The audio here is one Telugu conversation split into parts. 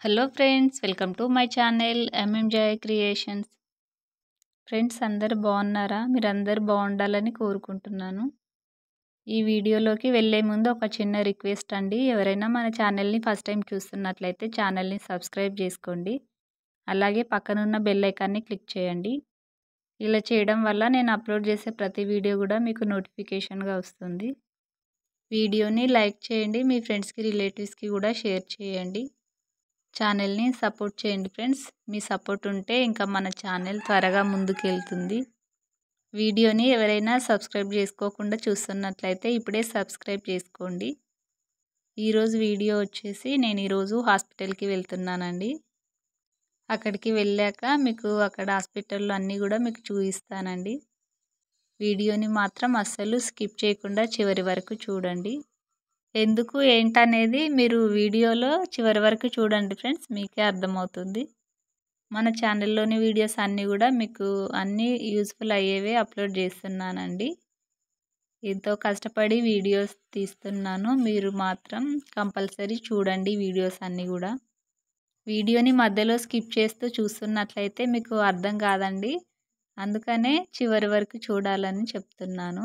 hello friends welcome to my channel M M joy creations friends అందరు బాగున్నారా మీరు అందరు బాగుండాలని కోరుకుంటున్నాను ఈ వీడియోలోకి వెళ్ళే ముందు ఒక చిన్న రిక్వెస్ట్ అండి ఎవరైనా మన ఛానల్ని ఫస్ట్ టైం చూస్తున్నట్లయితే ఛానల్ని సబ్స్క్రైబ్ చేసుకోండి అలాగే పక్కనున్న బెల్ ఐకాన్ని క్లిక్ చేయండి ఇలా చేయడం వల్ల నేను అప్లోడ్ చేసే ప్రతి వీడియో కూడా మీకు నోటిఫికేషన్గా వస్తుంది వీడియోని లైక్ చేయండి మీ ఫ్రెండ్స్కి రిలేటివ్స్కి కూడా షేర్ చేయండి ఛానల్ని సపోర్ట్ చేయండి ఫ్రెండ్స్ మీ సపోర్ట్ ఉంటే ఇంకా మన ఛానల్ త్వరగా ముందుకు వెళ్తుంది వీడియోని ఎవరైనా సబ్స్క్రైబ్ చేసుకోకుండా చూస్తున్నట్లయితే ఇప్పుడే సబ్స్క్రైబ్ చేసుకోండి ఈరోజు వీడియో వచ్చేసి నేను ఈరోజు హాస్పిటల్కి వెళ్తున్నానండి అక్కడికి వెళ్ళాక మీకు అక్కడ హాస్పిటల్లో అన్నీ కూడా మీకు చూపిస్తానండి వీడియోని మాత్రం అస్సలు స్కిప్ చేయకుండా చివరి వరకు చూడండి ఎందుకు ఏంటనేది మీరు వీడియోలో చివరి వరకు చూడండి ఫ్రెండ్స్ మీకే అర్థమవుతుంది మన ఛానల్లోని వీడియోస్ అన్నీ కూడా మీకు అన్నీ యూస్ఫుల్ అయ్యేవే అప్లోడ్ చేస్తున్నానండి ఎంతో కష్టపడి వీడియోస్ తీస్తున్నాను మీరు మాత్రం కంపల్సరీ చూడండి వీడియోస్ అన్నీ కూడా వీడియోని మధ్యలో స్కిప్ చేస్తూ చూస్తున్నట్లయితే మీకు అర్థం కాదండి అందుకనే చివరి వరకు చూడాలని చెప్తున్నాను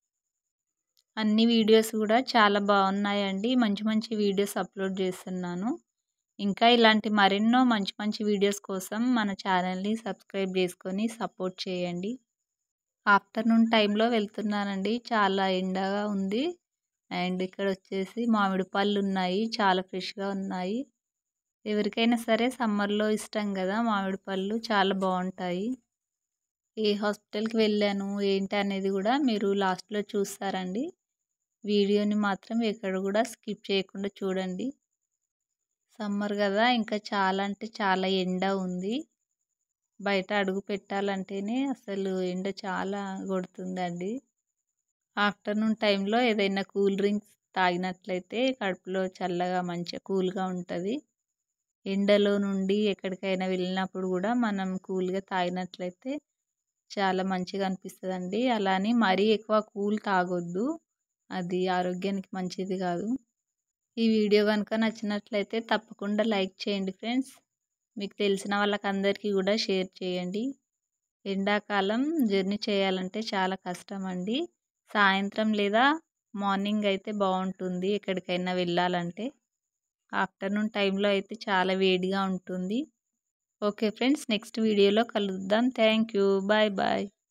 అన్ని వీడియోస్ కూడా చాలా బాగున్నాయండి మంచి మంచి వీడియోస్ అప్లోడ్ చేస్తున్నాను ఇంకా ఇలాంటి మరెన్నో మంచి మంచి వీడియోస్ కోసం మన ఛానల్ని సబ్స్క్రైబ్ చేసుకొని సపోర్ట్ చేయండి ఆఫ్టర్నూన్ టైంలో వెళ్తున్నానండి చాలా ఎండగా ఉంది అండ్ ఇక్కడ వచ్చేసి మామిడి పళ్ళు ఉన్నాయి చాలా ఫ్రెష్గా ఉన్నాయి ఎవరికైనా సరే సమ్మర్లో ఇష్టం కదా మామిడి పళ్ళు చాలా బాగుంటాయి ఏ హాస్పిటల్కి వెళ్ళాను ఏంటి అనేది కూడా మీరు లాస్ట్లో చూస్తారండి వీడియోని మాత్రం ఎక్కడ కూడా స్కిప్ చేయకుండా చూడండి సమ్మర్ కదా ఇంకా చాలా అంటే చాలా ఎండ ఉంది బయట అడుగు పెట్టాలంటేనే అసలు ఎండ చాలా కొడుతుందండి ఆఫ్టర్నూన్ టైంలో ఏదైనా కూల్ డ్రింక్స్ తాగినట్లయితే కడుపులో చల్లగా మంచిగా కూల్గా ఉంటుంది ఎండలో నుండి ఎక్కడికైనా వెళ్ళినప్పుడు కూడా మనం కూల్గా తాగినట్లయితే చాలా మంచిగా అనిపిస్తుందండి అలానే మరీ ఎక్కువ కూల్ తాగొద్దు అది ఆరోగ్యానికి మంచిది కాదు ఈ వీడియో కనుక నచ్చినట్లయితే తప్పకుండా లైక్ చేయండి ఫ్రెండ్స్ మీకు తెలిసిన వాళ్ళకి అందరికీ కూడా షేర్ చేయండి ఎండాకాలం జర్నీ చేయాలంటే చాలా కష్టం అండి సాయంత్రం లేదా మార్నింగ్ అయితే బాగుంటుంది ఎక్కడికైనా వెళ్ళాలంటే ఆఫ్టర్నూన్ టైంలో అయితే చాలా వేడిగా ఉంటుంది ఓకే ఫ్రెండ్స్ నెక్స్ట్ వీడియోలో కలుద్దాం థ్యాంక్ యూ బాయ్ బాయ్